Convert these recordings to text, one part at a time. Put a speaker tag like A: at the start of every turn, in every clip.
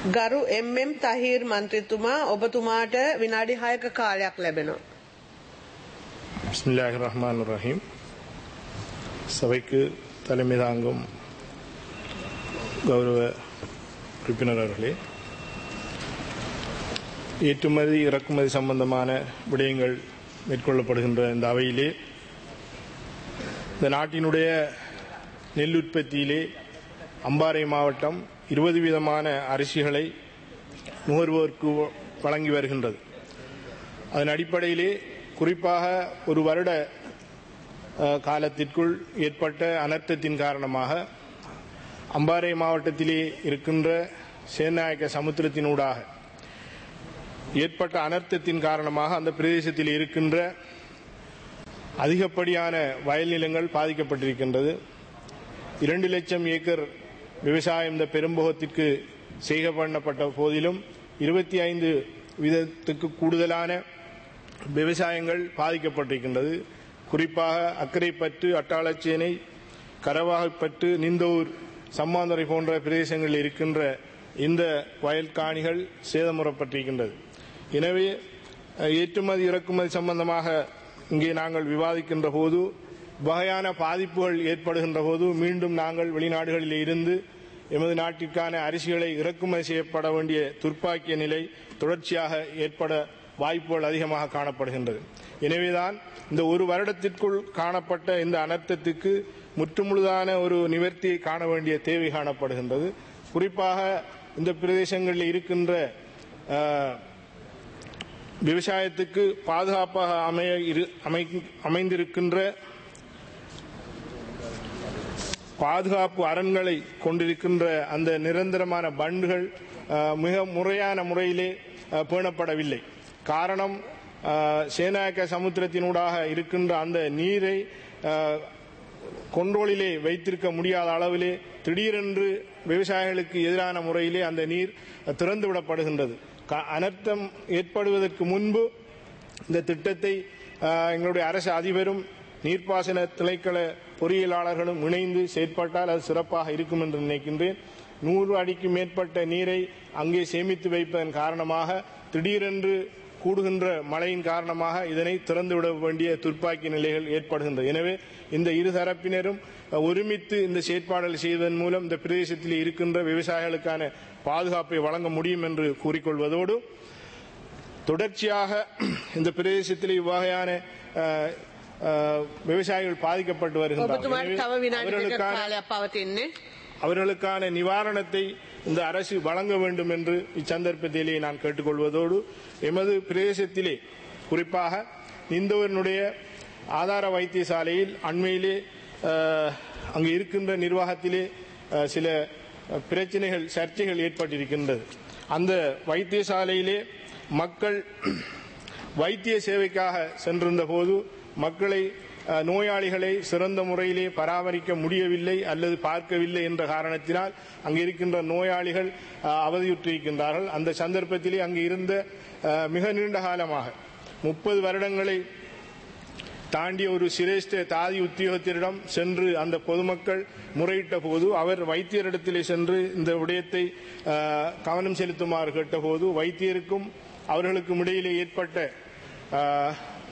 A: ගරු එම්.එම්. තහිර් මන්ත්‍රීතුමා ඔබතුමාට විනාඩි 6ක කාලයක් ලැබෙනවා.
B: பிஸ்மில்லாஹிர் ரஹ்மான் ரஹீம் சபைக்கு தலைமை தாங்கும் கௌரவ உறுப்பினர் அவர்களே ஏற்றுமதி இறக்குமதி சம்பந்தமான விடயங்கள் மேற்கொள்ளப்படுகின்ற இந்த அவையிலே இந்த நாட்டினுடைய நெல் உற்பத்தியிலே அம்பாறை மாவட்டம் இருபது விதமான அரிசிகளை நுகர்வோருக்கு வழங்கி வருகின்றது அதன் அடிப்படையிலே குறிப்பாக ஒரு வருட அஹ், காலத்திற்குள் ஏற்பட்ட அனர்த்தத்தின் காரணமாக அம்பாறை மாவட்டத்திலே இருக்கின்ற சேநாயக்க சமுத்திரத்தினூடாக ஏற்பட்ட அனர்த்தத்தின் காரணமாக அந்த பிரதேசத்தில் இருக்கின்ற அதிகப்படியான வயல் நிலங்கள் பாதிக்கப்பட்டிருக்கின்றது இரண்டு லட்சம் ஏக்கர் விவசாயம் இந்த பெரும்பகத்திற்கு செய்க பண்ணப்பட்ட போதிலும் இருபத்தி ஐந்து வீதத்துக்கு கூடுதலான விவசாயங்கள் பாதிக்கப்பட்டிருக்கின்றது குறிப்பாக அக்கரைப்பற்று அட்டாளச்சேனை கரவாகப்பற்று நிந்தூர் சம்மாந்துறை போன்ற பிரதேசங்களில் இருக்கின்ற இந்த வயல் காணிகள் சேதமுறப்பட்டிருக்கின்றது எனவே அஹ், ஏற்றுமதி இறக்குமதி சம்பந்தமாக இங்கே நாங்கள் விவாதிக்கின்ற போது வகையான பாதிப்புகள் ஏற்படுகின்ற போது மீண்டும் நாங்கள் வெளிநாடுகளில் இருந்து எமது நாட்டிற்கான அரிசிகளை இறக்குமதி செய்யப்பட வேண்டிய துர்ப்பாக்கிய நிலை தொடர்ச்சியாக ஏற்பட வாய்ப்புகள் அதிகமாக காணப்படுகின்றது எனவேதான் இந்த ஒரு வருடத்திற்குள் காணப்பட்ட இந்த அனர்த்தத்துக்கு முற்றுமுழுதான ஒரு நிவர்த்தியை காண வேண்டிய தேவை காணப்படுகின்றது குறிப்பாக இந்த பிரதேசங்களில் இருக்கின்ற அஹ், விவசாயத்துக்கு பாதுகாப்பாக அமைய இரு- அமை- அமைந்திருக்கின்ற பாதுகாப்பு அரண்களை கொண்டிருக்கின்ற அந்த நிரந்தரமான பண்டுகள் அஹ், மிக முறையான முறையிலே அஹ், பேணப்படவில்லை காரணம் அஹ், சேனாயக்க சமுத்திரத்தினூடாக இருக்கின்ற அந்த நீரை அஹ், கொண்டோலிலே வைத்திருக்க முடியாத அளவிலே திடீரென்று விவசாயிகளுக்கு எதிரான முறையிலே அந்த நீர் திறந்து விடப்படுகின்றது க- அனர்த்தம் ஏற்படுவதற்கு முன்பு இந்த திட்டத்தை அஹ், எங்களுடைய அரசு அதிபரும் நீர்ப்பாசன திணைக்கள பொறியியலாளர்களும் இணைந்து செயற்பட்டால் அது சிறப்பாக இருக்கும் என்று நினைக்கின்றேன் நூறு அடிக்கு மேற்பட்ட நீரை அங்கே சேமித்து வைப்பதன் காரணமாக திடீரென்று கூடுகின்ற மழையின் காரணமாக இதனை திறந்துவிட வேண்டிய துர்ப்பாக்கி நிலைகள் ஏற்படுகின்றது எனவே இந்த இரு தரப்பினரும் அஹ், ஒருமித்து இந்த செயற்பாடுகள் செய்வதன் மூலம் இந்த பிரதேசத்தில் இருக்கின்ற விவசாயிகளுக்கான பாதுகாப்பை வழங்க முடியும் என்று கூறிக்கொள்வதோடு தொடர்ச்சியாக இந்த பிரதேசத்தில் இவ்வகையான அஹ், அஹ், விவசாயிகள் பாதிக்கப்பட்டு வருகின்றனர்
A: ඔබතුමාට
B: எனவே
A: තව විනාඩි දෙකක
B: அவர்களுக்கான
A: කාලයක් පවතින්නේ.
B: அவர்களுக்கான நிவாரணத்தை இந்த அரசு வழங்க வேண்டும் என்று இச்சந்தர்ப்பத்திலே நான் கேட்டுக்கொள்வதோடு எமது பிரதேசத்திலே குறிப்பாக இந்தவனுடைய ஆதார வைத்தியசாலையில் அண்மையிலே அஹ், அங்கு இருக்கின்ற நிர்வாகத்திலே அஹ், சில அஹ், பிரச்சனைகள் சர்ச்சைகள் ஏற்பட்டிருக்கின்றது அந்த வைத்தியசாலையிலே மக்கள் வைத்திய சேவைக்காக சென்றிருந்த போது மக்களை அஹ், நோயாளிகளை சிறந்த முறையிலே பராமரிக்க முடியவில்லை அல்லது பார்க்கவில்லை என்ற காரணத்தினால் அங்கு இருக்கின்ற நோயாளிகள் அஹ், அவதியுற்றிருக்கின்றார்கள் அந்த சந்தர்ப்பத்திலே அங்கு இருந்த அஹ், மிக நீண்ட காலமாக முப்பது வருடங்களை தாண்டிய ஒரு சிரேஷ்ட தாதி உத்தியோகத்திரிடம் சென்று அந்த பொதுமக்கள் முறையிட்ட போது அவர் வைத்தியரிடத்திலே சென்று இந்த விடயத்தை அஹ், கவனம் செலுத்துமாறு கேட்டபோது வைத்தியருக்கும் அவர்களுக்கும் இடையிலே ஏற்பட்ட அஹ்,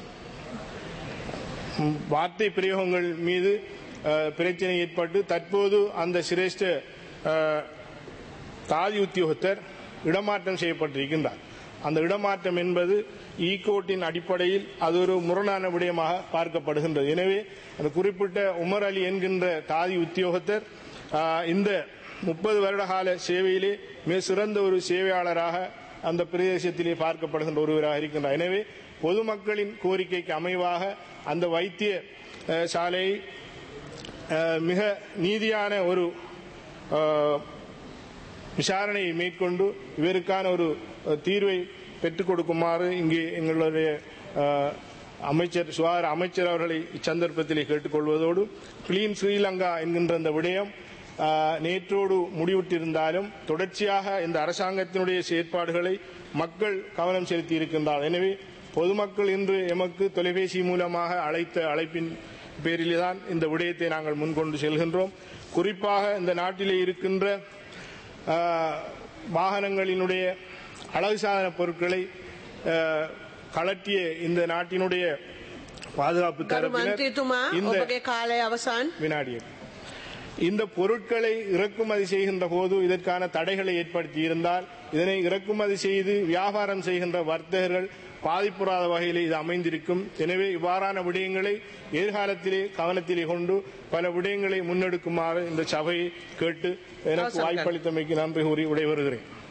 B: ம், வார்த்தை பிரயோகங்கள் மீது அஹ், பிரச்சனை ஏற்பட்டு தற்போது அந்த சிரேஷ்ட அஹ், தாதி உத்தியோகத்தர் இடமாற்றம் செய்யப்பட்டிருக்கின்றார் அந்த இடமாற்றம் என்பது ஈகோட்டின் அடிப்படையில் அது ஒரு முரணான விடயமாக பார்க்கப்படுகின்றது எனவே அந்த குறிப்பிட்ட உமர் அலி என்கின்ற தாதி உத்தியோகத்தர் ஆஹ், இந்த முப்பது வருட கால சேவையிலே மிக சிறந்த ஒரு சேவையாளராக அந்த பிரதேசத்திலே பார்க்கப்படுகின்ற ஒருவராக இருக்கின்றார் எனவே பொதுமக்களின் கோரிக்கைக்கு அமைவாக அந்த வைத்திய அஹ், சாலையை அஹ், மிக நீதியான ஒரு அஹ், விசாரணையை மேற்கொண்டு இவருக்கான ஒரு அஹ், தீர்வை பெற்றுக் கொடுக்குமாறு இங்கே எங்களுடைய அஹ், அமைச்சர் சுகாதார அமைச்சர் அவர்களை இச்சந்தர்ப்பத்திலே கேட்டுக்கொள்வதோடு கிளீன் ஸ்ரீலங்கா என்கின்ற இந்த விடயம் அஹ், நேற்றோடு முடிவுற்றிருந்தாலும் தொடர்ச்சியாக இந்த அரசாங்கத்தினுடைய செயற்பாடுகளை மக்கள் கவனம் செலுத்தி இருக்கின்றார் எனவே பொதுமக்கள் இன்று எமக்கு தொலைபேசி மூலமாக அழைத்த அழைப்பின் பேரிலே தான் இந்த விடயத்தை நாங்கள் முன்கொண்டு செல்கின்றோம் குறிப்பாக இந்த நாட்டிலே இருக்கின்ற ஆஹ், வாகனங்களினுடைய அழகு சாதன பொருட்களை அஹ், கழற்றிய இந்த நாட்டினுடைய பாதுகாப்பு
A: ගරු
B: தரப்பினர்
A: මන්ත්‍රීතුමා
B: இந்த
A: ඔබගේ කාලය අවසන්
B: வினாடிகள் இந்த பொருட்களை இறக்குமதி செய்கின்ற போது இதற்கான தடைகளை ஏற்படுத்தி இருந்தால் இதனை இறக்குமதி செய்து வியாபாரம் செய்கின்ற வர்த்தகர்கள் பாதிப்புறாத வகையில் இது அமைந்திருக்கும் எனவே இவ்வாறான விடயங்களை எதிர்காலத்திலே கவனத்திலே கொண்டு பல விடயங்களை முன்னெடுக்குமாறு இந்த சபையை கேட்டு எனக்கு
A: அவசரம்.
B: வாய்ப்பளித்தமைக்கு நன்றி கூறி விடைபெறுகிறேன்